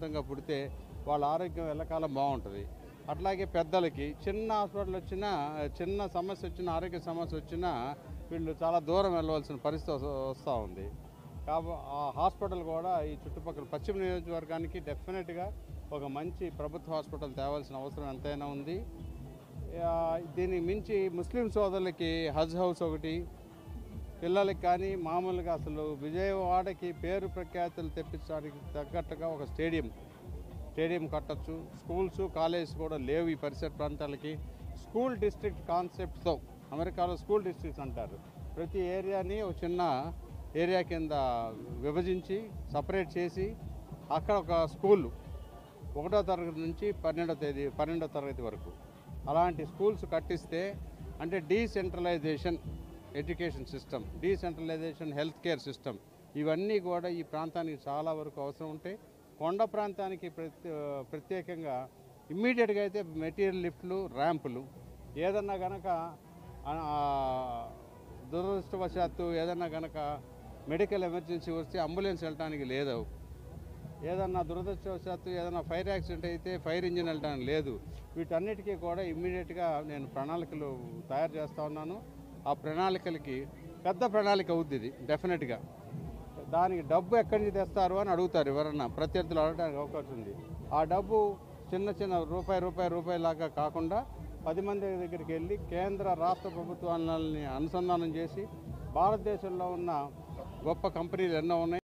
ఆరోగ్యవంతంగా పుడితే వాళ్ళ ఆరోగ్యం ఎల్లకాలం బాగుంటుంది అట్లాగే పెద్దలకి చిన్న హాస్పిటల్ వచ్చినా చిన్న సమస్య వచ్చినా ఆరోగ్య సమస్య వచ్చినా వీళ్ళు చాలా దూరం వెళ్ళవలసిన పరిస్థితి వస్తూ ఉంది కాబ ఆ హాస్పిటల్ కూడా ఈ చుట్టుపక్కల పశ్చిమ నియోజకవర్గానికి డెఫినెట్గా ఒక మంచి ప్రభుత్వ హాస్పిటల్ తేవాల్సిన అవసరం ఎంతైనా ఉంది ఆ, దీనికి మించి ముస్లిం సోదరులకి హజ్ హౌస్ ఒకటి పిల్లలకి కానీ మామూలుగా అసలు విజయవాడకి పేరు ప్రఖ్యాతులు తెప్పించడానికి తగ్గట్టుగా ఒక స్టేడియం స్టేడియం కట్టచ్చు స్కూల్స్ కాలేజెస్ కూడా లేవు ఈ పరిసర ప్రాంతాలకి స్కూల్ డిస్ట్రిక్ట్ కాన్సెప్ట్తో అమెరికాలో స్కూల్ డిస్ట్రిక్ట్స్ అంటారు ప్రతి ఏరియాని ఒక చిన్న ఏరియా కింద విభజించి సపరేట్ చేసి అక్కడ ఒక స్కూల్ ఒకటో తరగతి నుంచి పన్నెండో తేదీ పన్నెండో తరగతి వరకు అలాంటి స్కూల్స్ కట్టిస్తే అంటే decentralisation education system decentralisation health care system ఇవన్నీ కూడా ఈ ప్రాంతానికి చాలా వరకు అవసరం ఉంటాయి కొండ ప్రాంతానికి ప్రత్యే ప్రత్యేకంగా ఇమ్మీడియట్గా అయితే మెటీరియల్ లిఫ్ట్లు ర్యాంపులు ఏదన్నా గనక ఆ, దురదృష్టవశాత్తు ఏదన్నా గనక మెడికల్ ఎమర్జెన్సీ వస్తే అంబులెన్స్ వెళ్ళడానికి లేదు ఏదన్నా దురదృష్టవశాత్తు ఏదైనా ఫైర్ యాక్సిడెంట్ అయితే ఫైర్ ఇంజిన్ వెళ్ళడానికి లేదు వీటన్నిటికీ కూడా ఇమ్మీడియట్గా నేను ప్రణాళికలు తయారు చేస్తూ ఉన్నాను ఆ ప్రణాళికలకి పెద్ద ప్రణాళిక అవుద్ది ఇది డెఫినెట్గా దానికి డబ్బు ఎక్కడి నుంచి తెస్తారు అని అడుగుతారు ఎవరన్నా ప్రత్యర్థులు అడగడానికి అవకాశం ఉంది ఆ డబ్బు చిన్న చిన్న రూపాయి రూపాయి రూపాయి లాగా కాకుండా పది మంది దగ్గరికి వెళ్ళి కేంద్ర రాష్ట్ర ప్రభుత్వాలని అనుసంధానం చేసి భారతదేశంలో ఉన్న గొప్ప కంపెనీలు ఎన్నో ఉన్నాయి